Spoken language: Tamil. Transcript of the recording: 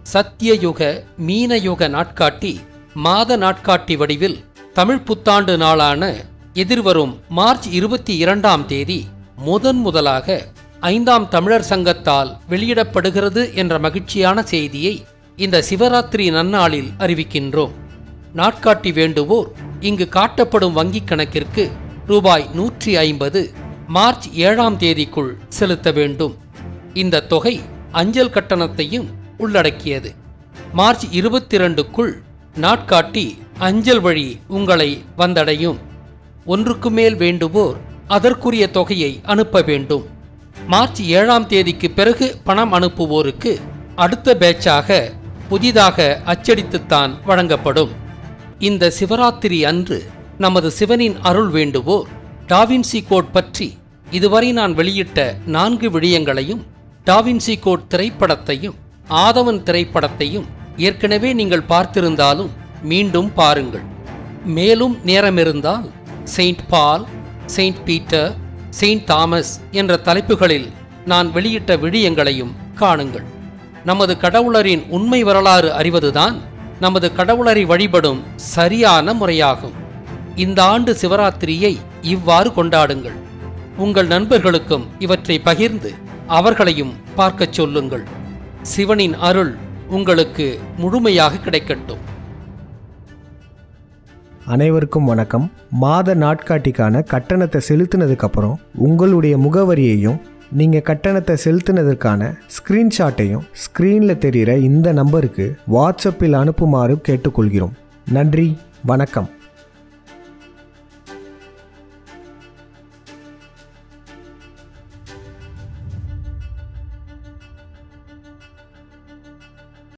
சத்தியயுக மீனயுக நாட்காட்டி மாத நாட்காட்டி வடிவில் தமிழ் புத்தாண்டு நாளான எதிர்வரும் மார்ச் இருபத்தி இரண்டாம் தேதி முதன் முதலாக ஐந்தாம் தமிழர் சங்கத்தால் வெளியிடப்படுகிறது என்ற மகிழ்ச்சியான செய்தியை இந்த சிவராத்திரி நன்னாளில் அறிவிக்கின்றோம் நாட்காட்டி வேண்டுவோர் இங்கு காட்டப்படும் வங்கிக் கணக்கிற்கு ரூபாய் நூற்றி ஐம்பது மார்ச் ஏழாம் தேதிக்குள் செலுத்த வேண்டும் இந்த தொகை அஞ்சல் கட்டணத்தையும் உள்ளடக்கியது மார்ச் இருபத்தி இரண்டுக்குள் நாட்காட்டி அஞ்சல் வழி உங்களை வந்தடையும் ஒன்றுக்கு மேல் வேண்டுவோர் அதற்குரிய தொகையை அனுப்ப வேண்டும் மார்ச் ஏழாம் தேதிக்கு பிறகு பணம் அனுப்புவோருக்கு அடுத்த பேட்சாக புதிதாக அச்சடித்துத்தான் வழங்கப்படும் இந்த சிவராத்திரி அன்று நமது சிவனின் அருள் வேண்டுவோர் டாவின்சி கோட் பற்றி இதுவரை நான் வெளியிட்ட நான்கு விடயங்களையும் டாவின்சி கோட் திரைப்படத்தையும் ஆதவன் திரைப்படத்தையும் ஏற்கனவே நீங்கள் பார்த்திருந்தாலும் மீண்டும் பாருங்கள் மேலும் நேரமிருந்தால் Saint Paul Saint Peter Saint Thomas என்ற தலைப்புகளில் நான் வெளியிட்ட விடயங்களையும் காணுங்கள் நமது கடவுளரின் உண்மை வரலாறு அறிவதுதான் நமது கடவுளரை வழிபடும் சரியான முறையாகும் இந்த ஆண்டு சிவராத்திரியை இவ்வாறு கொண்டாடுங்கள் உங்கள் நண்பர்களுக்கும் இவற்றை பகிர்ந்து அவர்களையும் பார்க்கச் சொல்லுங்கள் சிவனின் அருள் உங்களுக்கு முழுமையாக கிடைக்கட்டும் அனைவருக்கும் வணக்கம் மாத நாட்காட்டிக்கான கட்டணத்தை செலுத்தினதுக்கப்புறம் உங்களுடைய முகவரியையும் நீங்கள் கட்டணத்தை செலுத்தினதற்கான ஸ்க்ரீன்ஷாட்டையும் ஸ்க்ரீனில் தெரிகிற இந்த நம்பருக்கு வாட்ஸ்அப்பில் அனுப்புமாறு கேட்டுக்கொள்கிறோம் நன்றி வணக்கம்